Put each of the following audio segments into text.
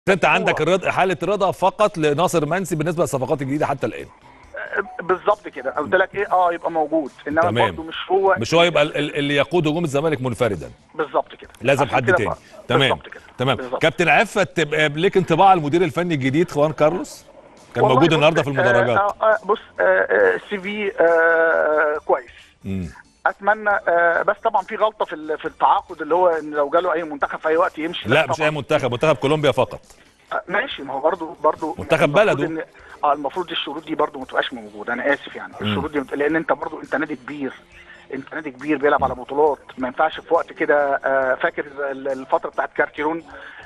انت عندك الرضا حاله رضا فقط لناصر منسي بالنسبه للصفقات الجديده حتى الان بالظبط كده قلت لك ايه اه يبقى موجود انما تمام. برضه مش هو مش هو يبقى ال- ال- اللي يقود هجوم الزمالك منفردا بالظبط كده لازم عشان حد كده تاني بقى. تمام بالظبط كده تمام بالظبط. كابتن عفت تبقى ليك انطباع على المدير الفني الجديد خوان كارلوس كان والله موجود بص، النهارده في المدرجات آه آه بص آه آه سي في آه كويس مم. اتمنى آه بس طبعا في غلطه في ال- في التعاقد اللي هو ان لو جاله اي منتخب في اي وقت يمشي لا مش طبعاً. اي منتخب منتخب كولومبيا فقط آه، ماشي ما هو برضه برضه منتخب المفروض بلده. إن- اه المفروض الشروط دي برضه ما تبقاش موجوده انا اسف يعني الشروط دي مت- لان انت برضه انت نادي كبير انت نادي كبير بيلعب على بطولات ما ينفعش في وقت كده آه فاكر ال- الفتره بتاعت كارتيرون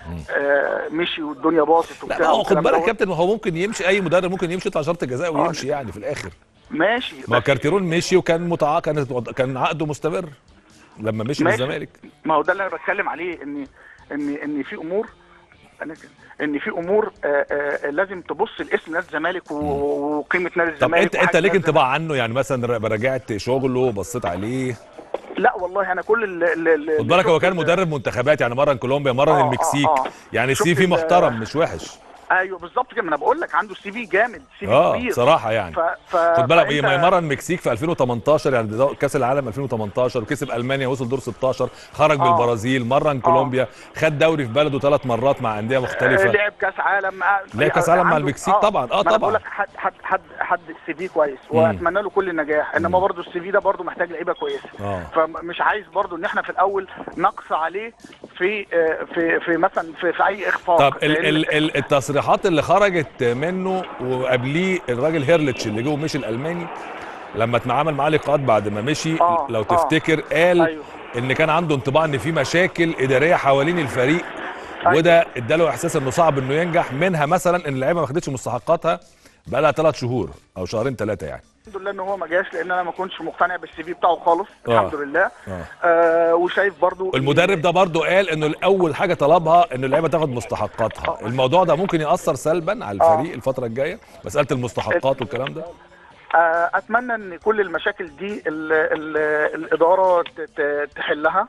آه مشي والدنيا باظت لا وبتاع ما هو خد والكلام بالك يا دوت. كابتن ما هو ممكن يمشي اي مدرب ممكن يمشي يطلع شرط جزاء ويمشي يعني في الاخر ماشي ما هو بس- كارتيرون مشي وكان متع... كان كان عقده مستمر لما مشي من ماشي. الزمالك ما هو ده اللي انا بتكلم عليه ان ان ان في امور أنا- ان في امور آه آه لازم تبص لاسم نادي الزمالك و- وقيمه نادي طب الزمالك انت انت وحجم ليك نادي انطباع عنه يعني مثلا راجعت شغله بصيت عليه الزمالك. لا والله انا كل اللي اللي خد بالك هو كان شفت- مدرب منتخبات يعني مرن كولومبيا مرن آه، آه، المكسيك آه. يعني السي شفت في ال- محترم مش وحش ايوه بالظبط كده ما انا بقول لك عنده سي في جامد سي في اه كبير صراحه يعني ف... ف... خد بالك ايه فأنت- ما يمرن المكسيك في 2018 يعني ده كاس العالم 2018 وكسب المانيا وصل دور 16 خرج آه. بالبرازيل مرن كولومبيا خد دوري في بلده ثلاث مرات مع انديه آه، مختلفه لعب كاس عالم آه، لعب كأس عالم مع عنده- المكسيك طبعاً، آه، ما أنا طبعاً. بقول لك حد حد حد حد سي في كويس واتمنى له كل النجاح انما برضه السي في ده برضه محتاج لعيبه كويسه آه. فمش عايز برضه ان احنا في الاول نقص عليه في آه، في في مثلا في, في اي اخفاق طب ال لأن- ال ال التصريحات اللي خرجت منه وقبليه الراجل هيرلتش اللي جه ومشي الالماني لما اتعامل معاه لقاءات بعد ما مشي آه، لو آه. تفتكر قال أيوه. ان كان عنده انطباع ان في مشاكل اداريه حوالين الفريق أيوه. وده اداله احساس انه صعب انه ينجح منها مثلا ان اللعيبه ما خدتش مستحقاتها بقى لها ثلاث شهور او شهرين ثلاثه يعني الحمد لله ان هو ما جاش لان انا ما كنتش مقتنع بالسي في بتاعه خالص آه. الحمد لله آه. آه وشايف برضه إن- المدرب ده برضه قال انه اول حاجه طلبها ان اللعيبه تاخد مستحقاتها الموضوع ده ممكن ياثر سلبا على الفريق الفتره الجايه مساله المستحقات والكلام ده آه، اتمنى ان كل المشاكل دي ال ال الاداره ت- ت- تحلها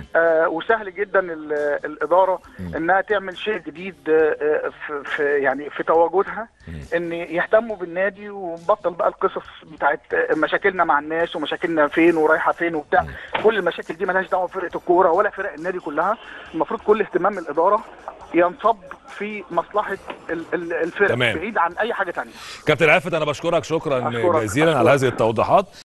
آه وسهل جدا ال- الاداره انها تعمل شيء جديد آه، في, في يعني في تواجدها ان يهتموا بالنادي ونبطل بقى القصص بتاعت مشاكلنا مع الناس ومشاكلنا فين ورايحه فين وبتاع كل المشاكل دي مالهاش دعوه بفرقه الكوره ولا فرق النادي كلها المفروض كل اهتمام الاداره ينصب في مصلحه ال- ال- الفرق تمام. بعيد عن اي حاجه تانية كابتن عفت انا بشكرك شكرا أشكرك. جزيلا على أشكرك. هذه التوضيحات